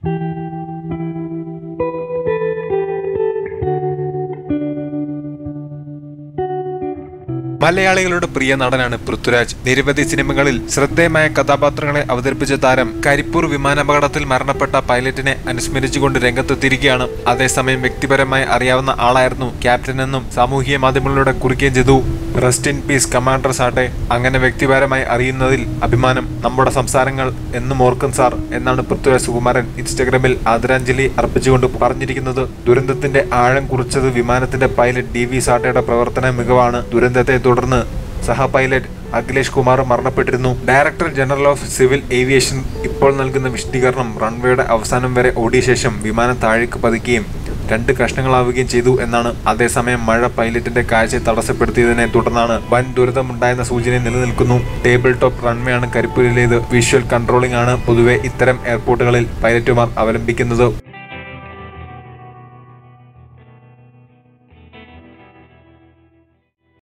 മലയാളികളുടെ പ്രിയ നടനാണ് പൃഥ്വിരാജ് നിരവധി സിനിമകളിൽ ശ്രദ്ധേയമായ കഥാപാത്രങ്ങളെ അവതരിപ്പിച്ച താരം കരിപ്പൂർ വിമാനാപകടത്തിൽ മരണപ്പെട്ട പൈലറ്റിനെ അനുസ്മരിച്ചുകൊണ്ട് രംഗത്തെത്തിയിരിക്കുകയാണ് അതേസമയം വ്യക്തിപരമായി അറിയാവുന്ന ആളായിരുന്നു ക്യാപ്റ്റൻ എന്നും സാമൂഹിക മാധ്യമങ്ങളിലൂടെ കുറിക്കുകയും ചെയ്തു rest in peace commander Sathe അങ്ങനെ വ്യക്തിപരമായി അറിയുന്നതിൽ അഭിമാനം നമ്മുടെ സംസാരങ്ങൾ എന്നും ഓർക്കും സാർ എന്നാണ് പൃഥ്വിരാജ് സുകുമാരൻ ഇൻസ്റ്റഗ്രാമിൽ ആദരാഞ്ജലി അർപ്പിച്ചുകൊണ്ട് പറഞ്ഞിരിക്കുന്നത് ദുരന്തത്തിന്റെ ആഴം കുറിച്ചത് വിമാനത്തിന്റെ പൈലറ്റ് ഡി വി സാട്ടയുടെ പ്രവർത്തന മികവാണ് ദുരന്തത്തെ തുടർന്ന് സഹ പൈലറ്റ് അഖിലേഷ് കുമാർ മരണപ്പെട്ടിരുന്നു director general of civil aviation ഇപ്പോൾ നൽകുന്ന വിശദീകരണം റൺവേയുടെ അവസാനം വരെ ഓടിയ ശേഷം വിമാനം താഴേക്ക് പതിക്കുകയും രണ്ട് കഷ്ണങ്ങളാവുകയും ചെയ്തു എന്നാണ് അതേസമയം മഴ പൈലറ്റിന്റെ കാഴ്ചയെ തടസ്സപ്പെടുത്തിയതിനെ തുടർന്നാണ് വൻ ദുരിതമുണ്ടായെന്ന സൂചന നിലനിൽക്കുന്നു ടേബിൾ ടോപ്പ് റൺവേ ആണ് കരിപ്പൂരിലേത് വിഷ്വൽ കൺട്രോളിംഗ് ആണ് പൊതുവെ ഇത്തരം എയർപോർട്ടുകളിൽ പൈലറ്റുമാർ അവലംബിക്കുന്നത്